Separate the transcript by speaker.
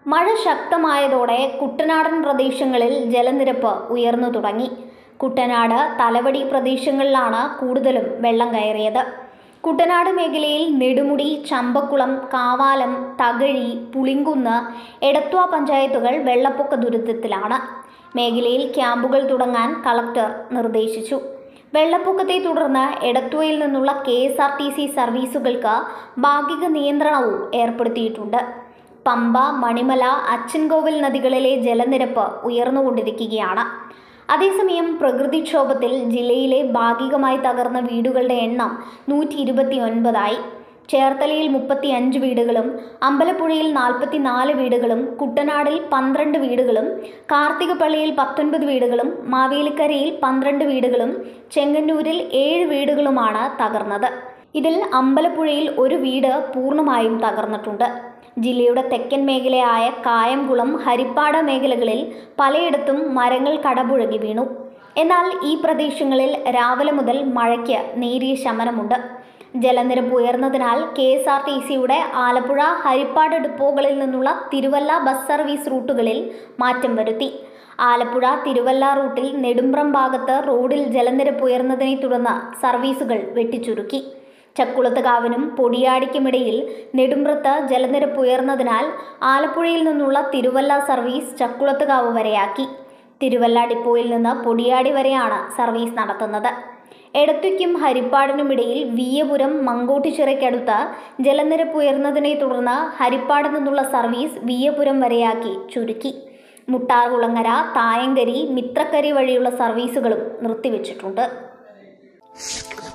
Speaker 1: മഴ ശക്തമായതോടെ കുട്ടനാടൻ പ്രദേശങ്ങളിൽ ജലനിരപ്പ് ഉയർന്നു തുടങ്ങി കുട്ടനാട് തലവടി പ്രദേശങ്ങളിലാണ് കൂടുതലും വെള്ളം കയറിയത് കുട്ടനാട് മേഖലയിൽ നെടുമുടി ചമ്പക്കുളം കാവാലം തകഴി പുളിങ്കുന്ന് എടത്വ പഞ്ചായത്തുകൾ വെള്ളപ്പൊക്ക ദുരിതത്തിലാണ് മേഖലയിൽ ക്യാമ്പുകൾ തുടങ്ങാൻ കളക്ടർ നിർദ്ദേശിച്ചു വെള്ളപ്പൊക്കത്തെ തുടർന്ന് എടത്വയിൽ നിന്നുള്ള K S R T C സർവീസുകൾക്ക് ഭാഗിക നിയന്ത്രണവും ഏർപ്പെടുത്തിയിട്ടുണ്ട് പമ്പ മണിമല അച്ചൻകോവിൽ നദികളിലെ ജലനിരപ്പ് ഉയർന്നുകൊണ്ടിരിക്കുകയാണ് അതേസമയം പ്രകൃതിക്ഷോഭത്തിൽ ജില്ലയിലെ ഭാഗികമായി തകർന്ന വീടുകളുടെ എണ്ണം നൂറ്റി ഇരുപത്തി ഒൻപതായി ചേർത്തലയിൽ മുപ്പത്തി അഞ്ച് വീടുകളും അമ്പലപ്പുഴയിൽ നാൽപ്പത്തിനാല് വീടുകളും കുട്ടനാടിൽ പന്ത്രണ്ട് വീടുകളും കാർത്തികപ്പള്ളിയിൽ പത്തൊൻപത് വീടുകളും മാവേലിക്കരയിൽ പന്ത്രണ്ട് വീടുകളും ചെങ്ങന്നൂരിൽ ഏഴ് വീടുകളുമാണ് തകർന്നത് ഇതിൽ അമ്പലപ്പുഴയിൽ ഒരു വീട് പൂർണ്ണമായും തകർന്നിട്ടുണ്ട് ജില്ലയുടെ തെക്കൻ മേഖലയായ കായംകുളം ഹരിപ്പാട് മേഖലകളിൽ പലയിടത്തും മരങ്ങൾ കടപുഴകി വീണു എന്നാൽ ഈ പ്രദേശങ്ങളിൽ രാവിലെ മുതൽ മഴയ്ക്ക് നേരിയ ശമനമുണ്ട് ജലനിരപ്പ് ഉയർന്നതിനാൽ കെ എസ് ആർ ടി സിയുടെ ആലപ്പുഴ ഹരിപ്പാട് ഡിപ്പോകളിൽ നിന്നുള്ള തിരുവല്ല ബസ് സർവീസ് റൂട്ടുകളിൽ മാറ്റം വരുത്തി ആലപ്പുഴ തിരുവല്ല റൂട്ടിൽ നെടുമ്പ്രം ഭാഗത്ത് റോഡിൽ ജലനിരപ്പ് ഉയർന്നതിനെ തുടർന്ന് സർവീസുകൾ വെട്ടിച്ചുരുക്കി ചക്കുളത്തുകാവിനും പൊടിയാടിക്കുമിടയിൽ നെടുമ്പ്രത്ത് ജലനിരപ്പ് ഉയർന്നതിനാൽ ആലപ്പുഴയിൽ നിന്നുള്ള തിരുവല്ല സർവീസ് ചക്കുളത്തുകാവ് വരെയാക്കി തിരുവല്ല ഡിപ്പോയിൽ നിന്ന് പൊടിയാടി വരെയാണ് സർവീസ് നടത്തുന്നത് എടത്വയ്ക്കും ഹരിപ്പാടിനുമിടയിൽ വിയപുരം മങ്കോട്ടിച്ചിറയ്ക്കടുത്ത് ജലനിരപ്പ് ഉയർന്നതിനെ തുടർന്ന് ഹരിപ്പാട് നിന്നുള്ള സർവീസ് വിയപുരം വരെയാക്കി ചുരുക്കി മുട്ടാർകുളങ്ങര തായങ്കരി മിത്രക്കരി വഴിയുള്ള സർവീസുകളും നിർത്തിവെച്ചിട്ടുണ്ട്